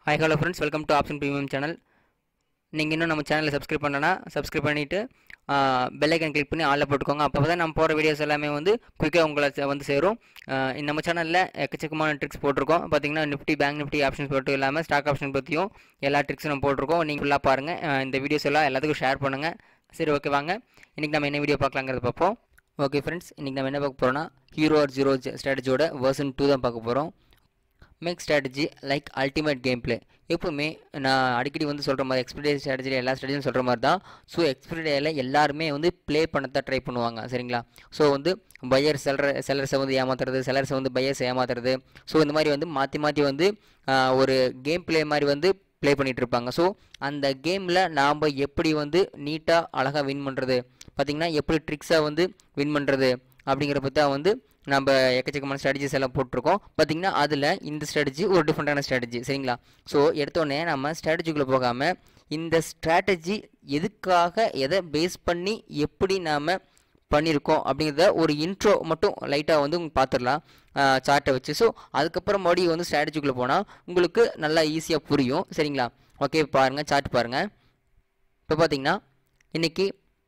hi hello friends welcome to option premium channel நீங்கள் இன்னும் நம்ம சேனலை சப்ஸ்கிரைப் பண்ணனா சப்ஸ்கிரைப் பண்ணிவிட்டு பெல் ஐக்கன் கிளிக் பண்ணி ஆளில் போட்டுக்கோங்க அப்போ தான் நம்ம போகிற வீடியோஸ் எல்லாமே வந்து குயிக்காக உங்களை ச- வந்து சேரும் ஆஹ் இந்த நம்ம சேனலில் எக்கச்சக்கமான ட்ரிக்ஸ் போட்டிருக்கோம் பார்த்தீங்கன்னா நிஃப்டி பேங்க் நிஃப்டி ஆப்ஷன்ஸ் மட்டும் இல்லாமல் ஸ்டாக் ஆப்ஷன் பற்றியும் எல்லா ட்ரிக்ஸும் நம்ம போட்டிருக்கோம் நீங்கள் ஃபுல்லாக பாருங்கள் ஆஹ் இந்த வீடியோஸ் எல்லாம் எல்லாத்துக்கும் ஷேர் பண்ணுங்கள் சரி ஓகே வாங்க இன்றைக்கி நம்ம என்ன வீடியோ பார்க்கலாங்கிறத பார்ப்போம் ஓகே ஃப்ரெண்ட்ஸ் இன்றைக்கி நம்ம என்ன பார்க்க போகிறோம்னா ஹீரோ ஆர் ஜீரோ ஸ்ட்ராட்டஜியோட வெர்ஷன் டூ தான் பார்க்க போகிறோம் make strategy like ultimate game play எப்பவுமே நான் அடிக்கடி வந்து சொல்கிற மாதிரி எக்ஸ்பிரி ஸ்ட்ராட்டஜியில் எல்லா ஸ்ட்ராட்டஜியும் சொல்கிற மாதிரி தான் ஸோ எக்ஸ்பிரி டேயில் எல்லாருமே வந்து ப்ளே பண்ண தான் ட்ரை பண்ணுவாங்க சரிங்களா ஸோ வந்து பையர் செல்லர் செல்லர்ஸை வந்து ஏமாத்துறது செல்லர்ஸை வந்து பையர்ஸ் ஏமாத்துறது ஸோ இந்த மாதிரி வந்து மாற்றி மாற்றி வந்து ஆஹ், ஒரு கேம் ப்ளே மாதிரி வந்து ப்ளே பண்ணிகிட்டு இருப்பாங்க ஸோ அந்த கேமில் நாம் எப்படி வந்து நீட்டாக அழகாக வின் பண்ணுறது பார்த்திங்கன்னா எப்படி ட்ரிக்ஸாக வந்து வின் பண்ணுறது அப்படிங்கிற பற்றி தான் வந்து நம்ம எக்கச்சக்கமான ஸ்ட்ராட்டஜிஸ் எல்லாம் போட்டிருக்கோம் பார்த்தீங்கன்னா அதில் இந்த ஸ்ட்ராட்டஜி ஒரு டிஃப்ரெண்ட்டான ஸ்ட்ராட்டஜி சரிங்களா ஸோ எடுத்தோடனே நம்ம ஸ்ட்ராட்டஜிக்குள்ளே போகாமல் இந்த ஸ்ட்ராட்டஜி எதுக்காக எதை பேஸ் பண்ணி எப்படி நாம் பண்ணியிருக்கோம் அப்படிங்கிறத ஒரு இன்ட்ரோ மட்டும் லைட்டாக வந்து உங்களுக்கு பார்த்துடலாம் சார்ட்டை வச்சு ஸோ அதுக்கப்புறம் மறுபடியும் வந்து ஸ்ட்ராட்டஜிக்குள்ளே போனால் உங்களுக்கு நல்லா ஈஸியாக புரியும் சரிங்களா ஓகே பாருங்கள் சார்ட் பாருங்கள் இப்போ பார்த்தீங்கன்னா இன்றைக்கி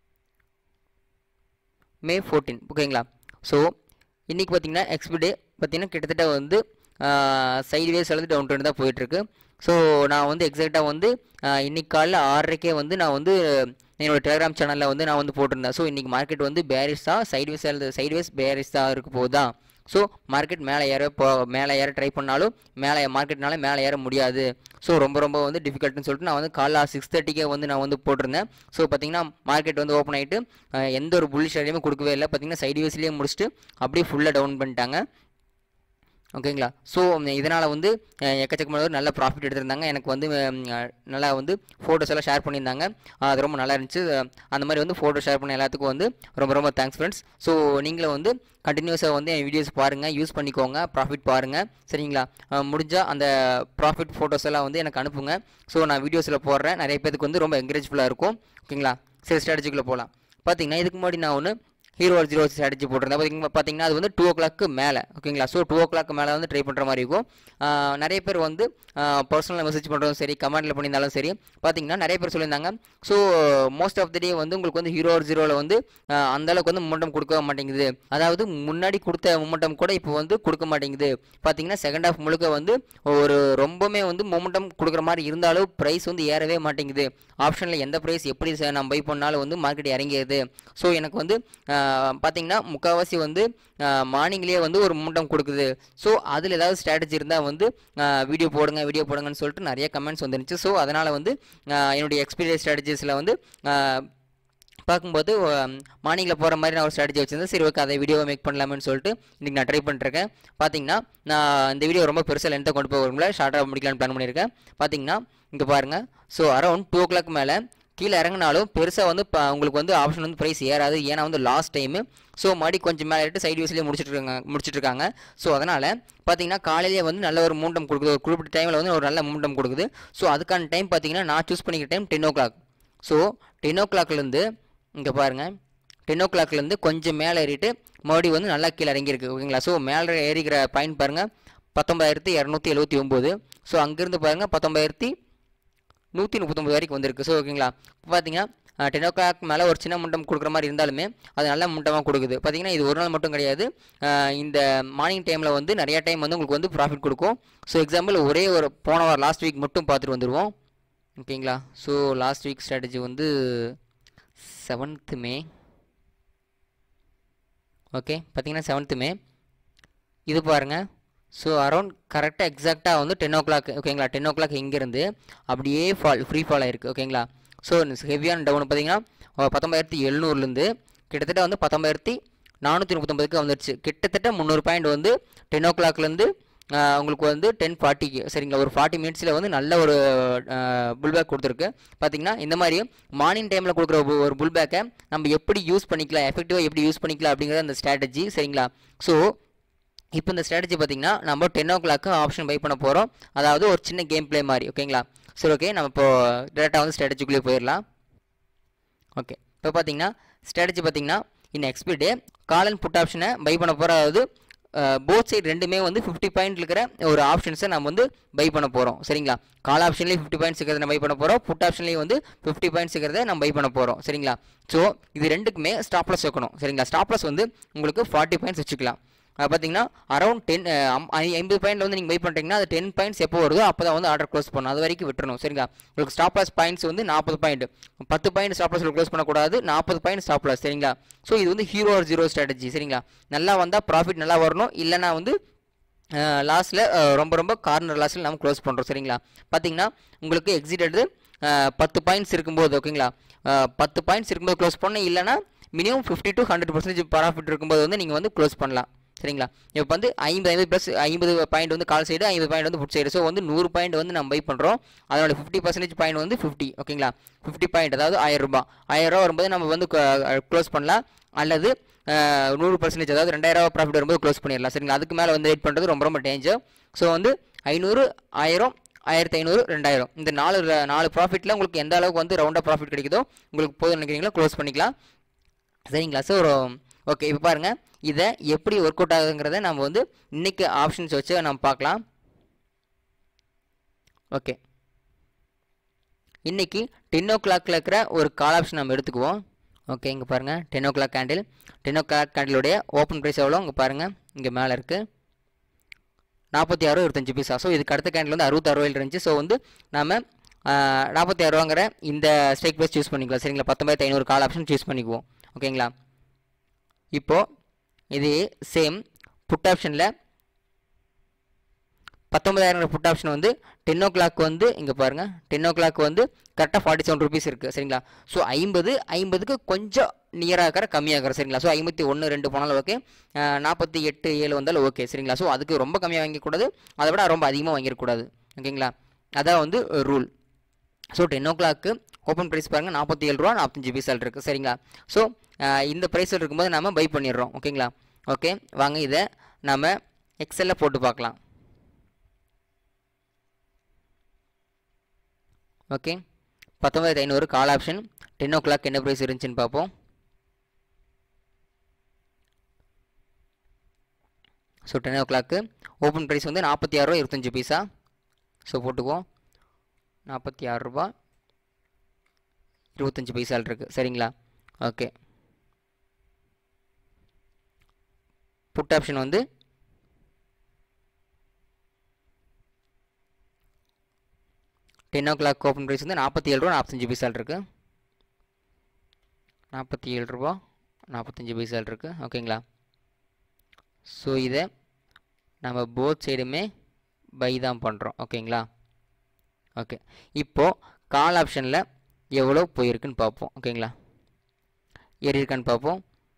மே ஃபோர்டீன் ஓகேங்களா ஸோ இன்றைக்கி பார்த்தீங்கன்னா எக்ஸ்பி டே பார்த்தீங்கன்னா கிட்டத்தட்ட வந்து சைடு வேஸ் அல்லது டவுன் ட்ரெண்ட் தான் போயிட்டுருக்கு ஸோ நான் வந்து எக்ஸாக்டாக வந்து ஆஹ், இன்னைக்கு காலைல ஆறரைக்கே வந்து நான் வந்து என்னோட டெலிகிராம் சேனலில் வந்து நான் வந்து போட்டிருந்தேன் ஸோ இன்றைக்கி மார்க்கெட் வந்து பேரிஸ் தான் சைடு வேஸ் அல்லது சைடு வேஸ் பேரிஸ் தான் இருக்க போகுதா ஸோ மார்க்கெட் மேலே ஏற போ மேலே ஏற ட்ரை பண்ணாலும் மேலே மார்க்கெட்னால மேலே ஏற முடியாது ஸோ ரொம்ப ரொம்ப வந்து டிஃபிகல்ட்னு சொல்லிட்டு நான் வந்து காலைல சிக்ஸ் தேர்ட்டிக்கே வந்து நான் வந்து போட்டிருந்தேன் ஸோ பார்த்தீங்கன்னா மார்க்கெட் வந்து ஓப்பன் ஆகிட்டு எந்த ஒரு புல்லிஷ் ஐடியுமே கொடுக்கவே இல்லை பார்த்தீங்கன்னா சைடு வேஸ்லேயே முடிச்சுட்டு அப்படியே ஃபுல்லாக டவுன் பண்ணிட்டாங்க ஓகேங்களா ஸோ இதனால் வந்து அஹ், எக்கச்சக்கமான ஒரு நல்ல ப்ராஃபிட் எடுத்திருந்தாங்க எனக்கு வந்து உம், அஹ், நல்லா வந்து ஃபோட்டோஸ் எல்லாம் ஷேர் பண்ணியிருந்தாங்க அஹ், அது ரொம்ப நல்லா இருந்துச்சு அஹ், அந்த மாதிரி வந்து ஃபோட்டோ ஷேர் பண்ண எல்லாத்துக்கும் வந்து ரொம்ப ரொம்ப தேங்க்ஸ் ஃப்ரெண்ட்ஸ் ஸோ நீங்களும் வந்து கண்டினியூஸாக வந்து என் வீடியோஸ் பாருங்கள் யூஸ் பண்ணிக்கோங்க ப்ராஃபிட் பாருங்கள் சரிங்களா முடிஞ்சால் அந்த ப்ராஃபிட் ஃபோட்டோஸ் எல்லாம் வந்து எனக்கு அனுப்புங்க ஸோ நான் வீடியோஸில் போடுறேன் நிறைய பேருக்கு வந்து ரொம்ப என்கரேஜ்ஃபுல்லாக இருக்கும் ஓகேங்களா சரி ஸ்ட்ராட்டஜிக்குள்ளே போகலாம் பார்த்தீங்கன்னா இதுக்கு முன்னாடி நான் ஒன்று ஹீரோ ஜீரோ ஸ்ட்ராட்டஜி போட்டிருந்தேன் பார்த்தீங்கன்னா பார்த்தீங்கன்னா அது வந்து டூ ஓ கிளாக்கு மேலே ஓகேங்களா ஸோ டூ ஓ கிளாக் மேலே வந்து ட்ரை பண்ணுற மாதிரி இருக்கும் ஆஹ் நிறைய பேர் வந்து பர்சனல் மெசேஜ் பண்ணுறதும் சரி கமெண்ட்டில் பண்ணியிருந்தாலும் சரி பார்த்தீங்கன்னா நிறைய பேர் சொல்லியிருந்தாங்க so most of the day வந்து உங்களுக்கு வந்து ஹீரோ ஜீரோவில் வந்து ஆஹ் அந்த அளவுக்கு வந்து மொமெண்டம் கொடுக்க மாட்டேங்குது அதாவது முன்னாடி கொடுத்த மொமெண்டம் கூட இப்போ வந்து கொடுக்க மாட்டேங்குது பார்த்தீங்கன்னா செகண்ட் ஹாஃப் முழுக்க வந்து ஒரு ரொம்பவுமே வந்து மொமெண்டம் கொடுக்குற மாதிரி இருந்தாலும் ப்ரைஸ் வந்து ஏறவே மாட்டேங்குது ஆப்ஷனில் எந்த ப்ரைஸ் எப்படி ச- நான் பை பண்ணாலும் வந்து மார்க்கெட் இறங்கிடுது ஸோ எனக்கு வந்து ஆஹ், பார்த்தீங்கன்னா முக்கால்வாசி வந்து மார்னிங்லேயே வந்து ஒரு மூட்டம் கொடுக்குது ஸோ அதில் ஏதாவது ஸ்ட்ராட்டஜி இருந்தால் வந்து வீடியோ போடுங்க வீடியோ போடுங்கன்னு சொல்லிட்டு நிறைய கமெண்ட்ஸ் வந்துருந்துச்சு ஸோ அதனால் வந்து ஆஹ், என்னுடைய எக்ஸ்பீரியன்ஸ் ஸ்ட்ராட்டஜிஸில் வந்து ஆஹ், பார்க்கும்போது மார்னிங்கில் போகிற மாதிரி நான் ஒரு ஸ்ட்ராட்டஜி வச்சிருந்தேன் சரி ஓகே அதை வீடியோவை மேக் பண்ணலாமேன்னு சொல்லிட்டு இன்றைக்கி நான் ட்ரை பண்ணிருக்கேன் பார்த்தீங்கன்னா நான் இந்த வீடியோ ரொம்ப பெருசாக லென்த்தாக கொண்டு போக விரும்பல ஷார்ட்டாக முடிக்கலாம்னு பிளான் பண்ணியிருக்கேன் பார்த்தீங்கன்னா இங்கே பாருங்கள் so around two o'clock மேலே கீழே இறங்கினாலும் பெருசாக வந்து ப- உங்களுக்கு வந்து ஆப்ஷன் வந்து ப்ரைஸ் ஏறாது ஏன்னா வந்து லாஸ்ட் டைமு ஸோ மறுபடி கொஞ்சம் மேலே ஏறிட்டு சைடு வேஸ்லேயே முடிச்சிட்டு இருக்காங்க முடிச்சிட்டு இருக்காங்க ஸோ அதனால் பார்த்தீங்கன்னா காலையிலேயே வந்து நல்ல ஒரு மூண்டம் கொடுக்குது ஒரு குறிப்பிட்ட டைமில் வந்து ஒரு நல்ல மூண்டம் கொடுக்குது ஸோ அதுக்கான டைம் பார்த்தீங்கன்னா நான் சூஸ் பண்ணிக்கிற time ten o'clock so ten ஓ கிளாக்லேருந்து இங்கே பாருங்கள் டென் ஓ கிளாக்லேருந்து கொஞ்சம் மேலே ஏறிட்டு மறுபடியும் வந்து நல்லா கீழே இறங்கியிருக்கு ஓகேங்களா ஸோ மேலே ஏறிக்கிற பாயிண்ட் பாருங்கள் பத்தொம்பதாயிரத்தி இரநூத்தி எழுபத்தி ஒம்பது ஸோ அங்கேருந்து பாருங்கள் பத்தொம்பதாயிரத்தி நூற்றி முப்பத்தொம்பது வரைக்கும் வந்திருக்கு ஸோ ஓகேங்களா இப்போ பார்த்தீங்கன்னா டென் ஓ கிளாக் மேலே ஒரு சின்ன முண்டம் கொடுக்குற மாதிரி இருந்தாலுமே அது நல்ல முண்டமாக கொடுக்குது பார்த்தீங்கன்னா இது ஒரு நாள் மட்டும் கிடையாது அஹ் இந்த மார்னிங் டைமில் வந்து நிறைய டைம் வந்து உங்களுக்கு வந்து ப்ராஃபிட் கொடுக்கும் ஸோ எக்ஸாம்பிள் ஒரே ஒரு போன வாரம் லாஸ்ட் வீக் மட்டும் பார்த்துட்டு வந்துடுவோம் ஓகேங்களா ஸோ லாஸ்ட் வீக் ஸ்ட்ராட்டஜி வந்து செவன்த்து மே ஓகே பார்த்தீங்கன்னா செவன்த்து மே இது பாருங்கள் ஸோ அரௌண்ட் கரெக்டாக எக்ஸாக்டாக வந்து டென் ஓ கிளாக் ஓகேங்களா டென் ஓ கிளாக் இங்கேருந்து அப்படியே ஃபால் ஃப்ரீ ஃபால் ஆயிருக்கு ஓகேங்களா ஸோ ஹெவியான டவுன் பார்த்தீங்கன்னா அஹ், பத்தொம்பதாயிரத்தி எழுநூறுலேருந்து கிட்டத்தட்ட வந்து பத்தொம்பதாயிரத்தி நானூற்றி முப்பத்தொம்பதுக்கு வந்துடுச்சு கிட்டத்தட்ட முந்நூறு பாயிண்ட் வந்து டென் ஓ கிளாக்லேருந்து உங்களுக்கு வந்து டென் ஃபார்ட்டிக்கு சரிங்களா ஒரு ஃபார்ட்டி மினிட்ஸில் வந்து நல்ல ஒரு புல்பேக் கொடுத்துருக்கு பார்த்தீங்கன்னா இந்த மாதிரி மார்னிங் டைமில் கொடுக்குற ஒரு- ஒரு புல்பேக்கை நம்ம எப்படி யூஸ் பண்ணிக்கலாம் எஃபெக்டிவாக எப்படி யூஸ் பண்ணிக்கலாம் அப்படிங்கிறது அந்த ஸ்ட்ராட்டஜி சரிங்களா ஸோ இப்போ இந்த ஸ்ட்ராட்டஜி பார்த்தீங்கன்னா நம்ம ten o'clock option buy பண்ண போகிறோம் அதாவது ஒரு சின்ன கேம் ப்ளே மாதிரி ஓகேங்களா சரி ஓகே நம்ம இப்போ டேரெக்டாக வந்து ஸ்ட்ராட்டஜிக்குள்ளே போயிடலாம் ஓகே இப்போ பார்த்தீங்கன்னா ஸ்ட்ராட்டஜி பார்த்தீங்கன்னா இன்னும் எக்ஸ்பி டே காலன் புட் ஆப்ஷனை பை பண்ண போகிற அதாவது போத் சைடு ரெண்டுமே வந்து ஃபிஃப்டி பாயிண்ட் இருக்கிற ஒரு ஆப்ஷன்ஸை நம்ம வந்து பை பண்ண போகிறோம் சரிங்களா கால் ஆப்ஷன்லேயும் ஃபிஃப்டி பாயிண்ட்ஸ் இருக்கிறத நம்ம பை பண்ண போகிறோம் புட் ஆப்ஷன்லேயும் வந்து ஃபிஃப்டி பாயிண்ட்ஸ் இருக்கிறத நம்ம பை பண்ண போகிறோம் சரிங்களா ஸோ இது ரெண்டுக்குமே ஸ்டாப்லஸ் வைக்கணும் சரிங்களா ஸ்டாப்லஸ் வந்து உங்களுக்கு ஃபார்ட்டி பாயிண்ட்ஸ் வச்சுக்கலாம் அஹ் பார்த்தீங்கன்னா அரௌண்ட் டென் ஐம்பது பாயிண்ட் வந்து நீங்கள் பை பண்ணுறீங்கன்னா அது டென் பாயிண்ட்ஸ் எப்போ வருதோ அப்போ தான் வந்து ஆர்டர் க்ளோஸ் பண்ணணும் அது வரைக்கும் விட்டுறணும் சரிங்களா உங்களுக்கு ஸ்டாப் லாஸ் பாயிண்ட்ஸ் வந்து நாற்பது பாயிண்ட் பத்து பாயிண்ட் ஸ்டாப் லாஸ் க்ளோஸ் பண்ணக்கூடாது நாற்பது பாயிண்ட் ஸ்டாப் லாஸ் சரிங்களா ஸோ இது வந்து ஹீரோ ஆர் ஜீரோ ஸ்ட்ராட்டஜி சரிங்களா நல்லா வந்தால் ப்ராஃபிட் நல்லா வரணும் இல்லைனா வந்து லாஸ்ட்டில் ரொம்ப ரொம்ப கார்னர் லாஸ்ட்டில் நம்ம க்ளோஸ் பண்ணுறோம் சரிங்களா பார்த்தீங்கன்னா உங்களுக்கு எக்ஸிட் எடுத்து பத்து பாயிண்ட்ஸ் இருக்கும்போது ஓகேங்களா அஹ், பத்து பாயிண்ட்ஸ் இருக்கும்போது க்ளோஸ் பண்ண இல்லைனா minimum fifty to hundred percentage profit இருக்கும்போது வந்து நீங்கள் வந்து க்ளோஸ் பண்ணலாம் சரிங்களா இப்போ வந்து ஐம்பது ஐம்பது ப்ளஸ் ஐம்பது பாயிண்ட் வந்து கால் சைடு ஐம்பது பாயிண்ட் வந்து ஃபுட் சைடு ஸோ வந்து நூறு பாயிண்ட் வந்து நம்ம பை பண்ணுறோம் அதனோட ஃபிஃப்டி பர்சன்டேஜ் பாயிண்ட் வந்து ஃபிஃப்டி ஓகேங்களா ஃபிஃப்டி பாயிண்ட் அதாவது ஆயிரம் ரூபாய் ஆயிரம் ரூபா வரும்போது நம்ம வந்து க்ளோஸ் பண்ணலாம் அல்லது அஹ், நூறு பர்சன்டேஜ் அதாவது ரெண்டாயிரம் ரூபா ப்ராஃபிட் வரும்போது க்ளோஸ் பண்ணிடலாம் சரிங்களா அதுக்கு மேலே வந்து வெயிட் பண்ணுறது ரொம்ப ரொம்ப டேஞ்சர் ஸோ வந்து ஐநூறு ஆயிரம் ஆயிரத்தி ஐநூறு ரெண்டாயிரம் இந்த நாலு நாலு ப்ராஃபிட்டில் உங்களுக்கு எந்த அளவுக்கு வந்து ரவுண்டாக ப்ராஃபிட் கிடைக்குதோ உங்களுக்கு போதும் நினைக்கிறீங்களோ க்ளோஸ் பண்ணிக்கலாம் சரிங்களா ஸோ ஓகே இப்போ பாருங்கள் இதை எப்படி ஒர்க் அவுட் ஆகுதுங்கிறத நம்ம வந்து இன்னைக்கு ஆப்ஷன்ஸ் வச்சு நம்ம பார்க்கலாம் ஓகே இன்னைக்கு டென் ஓ கிளாக்ல இருக்கிற ஒரு கால் ஆப்ஷன் நம்ம எடுத்துக்குவோம் ஓகே இங்கே பாருங்கள் ten o'clock candle ten o'clock கேண்டிலுடைய ஓப்பன் ப்ரைஸ் எவ்வளோ இங்கே பாருங்கள் இங்கே மேலே இருக்குது நாற்பத்தி ஆறு இருபத்தஞ்சு பைசா ஸோ இதுக்கு அடுத்த கேண்டில் வந்து அறுபத்தாறு ரூபாயில் இருந்துச்சு ஸோ வந்து நம்ம நாற்பத்தி ஆறு ரூபாங்கிற இந்த ஸ்ட்ரைக் ப்ரைஸ் சூஸ் பண்ணிக்கலாம் சரிங்களா பத்தொம்பதாயிரத்தி ஐநூறு கால் ஆப்ஷன் சூஸ் பண்ணிக்குவோம் ஓகேங்களா இப்போது இது சேம் புட் ஆப்ஷனில் பத்தொன்பதாயிரம் புட் ஆப்ஷன் வந்து டென் ஓ கிளாக் வந்து இங்கே பாருங்கள் டென் ஓ கிளாக் வந்து கரெக்டாக ஃபார்ட்டி செவன் ருபீஸ் இருக்குது சரிங்களா ஸோ ஐம்பது ஐம்பதுக்கு கொஞ்சம் நியராக இருக்கிற கம்மியாக இருக்கிற சரிங்களா ஸோ ஐம்பத்தி ஒன்று ரெண்டு போனாலும் ஓகே நாற்பத்தி எட்டு ஏழு வந்தாலும் ஓகே சரிங்களா ஸோ அதுக்கு ரொம்ப கம்மியாக வாங்கிக்கூடாது அதை விட ரொம்ப அதிகமாக வாங்கிடக்கூடாது ஓகேங்களா அதான் வந்து rule so ten o'clock open price பாருங்கள் நாற்பத்தி ஏழு ரூபா நாற்பத்தஞ்சு பைசால் இருக்குது சரிங்களா ஸோ இந்த ப்ரைஸில் இருக்கும்போது நம்ம பை பண்ணிடுறோம் ஓகேங்களா ஓகே வாங்க இதை நம்ம எக்ஸலில் போட்டு பார்க்கலாம் ஓகே பத்தொம்பதாயிரத்தி ஐநூறு call option ten o'clock என்ன ப்ரைஸ் இருந்துச்சுன்னு பார்ப்போம் so ten o'clock open price வந்து நாற்பத்தி ஆறு ரூபா இருபத்தஞ்சி பைசா ஸோ போட்டுக்குவோம் நாற்பத்தி ஆறு ரூபா இருபத்தஞ்சி பைசால் இருக்குது சரிங்களா ஓகே புட் ஆப்ஷன் வந்து ten o'clock open price வந்து நாற்பத்தி ஏழு ரூபா நாற்பத்தஞ்சு பைசால் இருக்குது நாற்பத்தி ஏழு ரூபா நாற்பத்தஞ்சு பைசால் இருக்குது ஓகேங்களா ஸோ இதை நம்ம போத் சைடுமே பை தான் பண்ணுறோம் ஓகேங்களா ஓகே இப்போது கால் ஆப்ஷனில் எவ்வளோ போயிருக்குன்னு பார்ப்போம் ஓகேங்களா ஏறி இருக்கான்னு பார்ப்போம்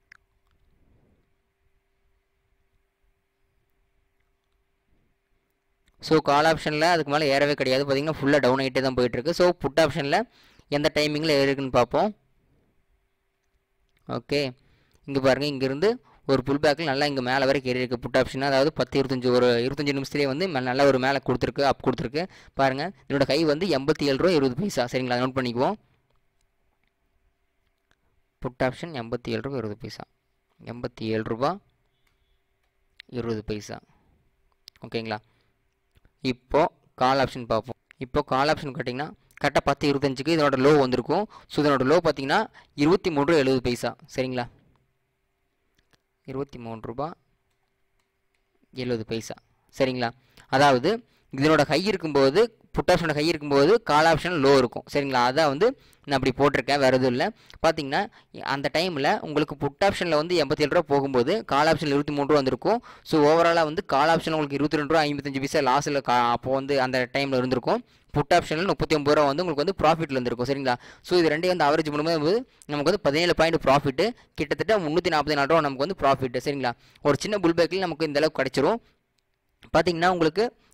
ஸோ கால் ஆப்ஷனில் அதுக்கு மேலே ஏறவே கிடையாது பார்த்தீங்கன்னா ஃபுல்லாக டவுன் ஆகிட்டே தான் போயிட்டுருக்கு ஸோ புட் ஆப்ஷனில் எந்த டைமிங்கில் ஏறிருக்குன்னு பார்ப்போம் ஓகே இங்கே பாருங்கள் இங்கேருந்து ஒரு புல் பேக்கில் நல்லா இங்கே மேலே வரைக்கும் ஏறி இருக்குது புட் ஆப்ஷன் அதாவது பத்து இருபத்தஞ்சி ஒரு இருபத்தஞ்சி நிமிஷத்துலேயே வந்து மே- நல்லா ஒரு மேலே கொடுத்துருக்கு அப் கொடுத்துருக்கு பாருங்கள் இதோட கை வந்து எண்பத்தி ஏழு ரூபா இருபது பைசா சரிங்களா நோட் பண்ணிக்குவோம் புட் ஆப்ஷன் எண்பத்தி ஏழு ரூபா இருபது பைசா எண்பத்தி ஏழு ரூபா இருபது பைசா ஓகேங்களா இப்போ கால் ஆப்ஷன் பார்ப்போம் இப்போ கால் ஆப்ஷன் கேட்டிங்கன்னா கரெக்டாக பத்து இருபத்தஞ்சுக்கு இதனோட லோ வந்திருக்கும் ஸோ இதனோட லோ பார்த்தீங்கன்னா இருபத்தி மூணு ரூபா எழுபது பைசா சரிங்களா இருபத்தி மூணு ரூபா எழுபது பைசா சரிங்களா அதாவது இதனோட ஹை இருக்கும்போது புட் ஆப்ஷனோட ஹை இருக்கும்போது கால் ஆப்ஷன் லோ இருக்கும் சரிங்களா அதான் வந்து நான் அப்படி போட்டிருக்கேன் வேறு எதுவும் இல்லை பார்த்தீங்கன்னா அந்த டைமில் உங்களுக்கு புட் ஆப்ஷனில் வந்து எண்பத்தி ஏழு ரூபா போகும்போது கால் ஆப்ஷனில் இருபத்தி மூணு ரூபா வந்திருக்கும் ஸோ ஓவராலாக வந்து கால் ஆப்ஷன் உங்களுக்கு இருபத்தி ரெண்டு ரூபா ஐம்பத்தஞ்சு பைசா லாஸில் கா அப்போ வந்து அந்த டைமில் இருந்திருக்கும் புட் ஆப்ஷனில் முப்பத்தி ஒம்பது ரூபா வந்து உங்களுக்கு வந்து ப்ராஃபிட்டில் இருந்திருக்கும் சரிங்களா ஸோ இது ரெண்டையும் வந்து அவரேஜ் பண்ணும்போது நமக்கு வந்து பதினேழு பாயிண்ட் ப்ராஃபிட்டு கிட்டத்தட்ட முந்நூற்றி நாற்பத்தி நாலு ரூபா நமக்கு வந்து ப்ராஃபிட் சரிங்களா ஒரு சின்ன புல் பேக்கில் நமக்கு இந்த அளவுக்கு கிடச்சிரும் பார்த்தீங்கன்னா உங்களுக்கு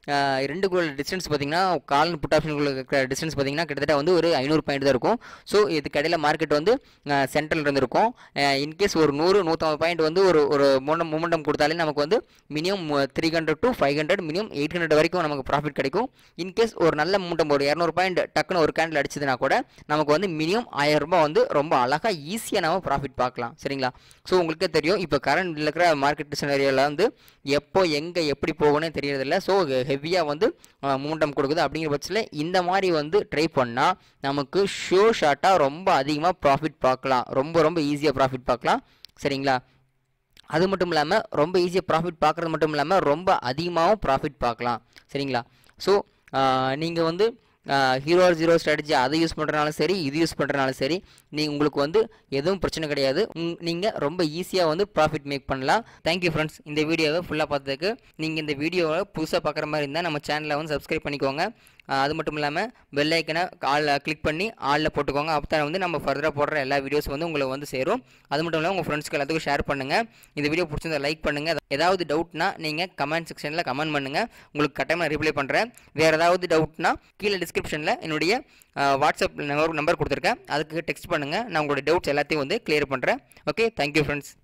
ரெண்டுக்குள்ள டிஸ்டன்ஸ் பார்த்தீங்கன்னா கால் புட் ஆப்ஷனுக்குள்ள இருக்கிற டிஸ்டன்ஸ் பார்த்தீங்கன்னா கிட்டத்தட்ட வந்து ஒரு ஐநூறு பாயிண்ட் தான் இருக்கும் ஸோ இதுக்கு இடையில மார்க்கெட் வந்து சென்ட்ரல் இருந்திருக்கும் இன்கேஸ் ஒரு நூறு நூற்றம்பது பாயிண்ட் வந்து ஒரு ஒரு மூணு மூமெண்டம் கொடுத்தாலே நமக்கு வந்து minimum three hundred to five hundred minimum eight hundred வரைக்கும் நமக்கு ப்ராஃபிட் கிடைக்கும் இன்கேஸ் ஒரு நல்ல மூமெண்டம் ஒரு இரநூறு பாயிண்ட் டக்குன்னு ஒரு கேண்டில் அடிச்சதுன்னா கூட நமக்கு வந்து மினிமம் ஆயிரம் ரூபாய் வந்து ரொம்ப அழகாக ஈஸியாக நம்ம ப்ராஃபிட் பார்க்கலாம் சரிங்களா ஸோ உங்களுக்கே தெரியும் இப்போ கரண்ட் இருக்கிற மார்க்கெட் சினரியோவில் வந்து எப்போ எங்கே எப்படி போகணும்னே தெரியறதில்ல ஸோ ஹெவியாக வந்து மூமெண்டம் கொடுக்குது அப்படிங்கிற பட்சத்தில் இந்த மாதிரி வந்து ட்ரை பண்ணால் நமக்கு ஷோ ஷார்ட்டாக ரொம்ப அதிகமாக ப்ராஃபிட் பார்க்கலாம் ரொம்ப ரொம்ப ஈஸியாக ப்ராஃபிட் பார்க்கலாம் சரிங்களா அது மட்டும் இல்லாமல் ரொம்ப ஈஸியாக ப்ராஃபிட் பார்க்குறது மட்டும் இல்லாமல் ரொம்ப அதிகமாகவும் ப்ராஃபிட் பார்க்கலாம் சரிங்களா ஸோ நீங்கள் வந்து ஹீரோ ஜீரோ ஸ்ட்ராட்டஜி அதை யூஸ் பண்ணுறனாலும் சரி இது யூஸ் பண்ணுறனாலும் சரி நீங்கள் உங்களுக்கு வந்து எதுவும் பிரச்சனை கிடையாது நீங்கள் ரொம்ப ஈஸியாக வந்து ப்ராஃபிட் மேக் பண்ணலாம் தேங்க்யூ ஃப்ரெண்ட்ஸ் இந்த வீடியோவை ஃபுல்லாக பார்த்ததுக்கு நீங்கள் இந்த வீடியோவை புதுசாக பார்க்குற மாதிரி இருந்தால் நம்ம சேனலை வந்து சப்ஸ்கிரைப் பண்ணிக்கோங்க அது மட்டும் இல்லாமல் பெல் ஐக்கனை ஆளில் கிளிக் பண்ணி ஆளில் போட்டுக்கோங்க அப்போ தான் வந்து நம்ம ஃபர்தராக போடுற எல்லா வீடியோஸ் வந்து உங்களுக்கு வந்து சேரும் அது மட்டும் இல்லாமல் உங்கள் ஃப்ரெண்ட்ஸ்க்கு எல்லாத்துக்கும் ஷேர் பண்ணுங்கள் இந்த வீடியோ பிடிச்சிருந்தா லைக் பண்ணுங்கள் ஏதாவது டவுட்னா நீங்கள் கமெண்ட் செக்ஷனில் கமெண்ட் பண்ணுங்கள் உங்களுக்கு கட்டாயமாக ரிப்ளை பண்ணுறேன் வேறு ஏதாவது டவுட்னா கீழே டிஸ்கிரிப்ஷனில் என்னுடைய வாட்ஸ்அப் நம்பர் நம்பர் கொடுத்துருக்கேன் அதுக்கு டெக்ஸ்ட் பண்ணுங்கள் நான் உங்களுடைய டவுட்ஸ் எல்லாத்தையும் வந்து கிளியர் பண்ணுறேன் ஓகே தேங்க்யூ ஃப்ரெண்ட்ஸ்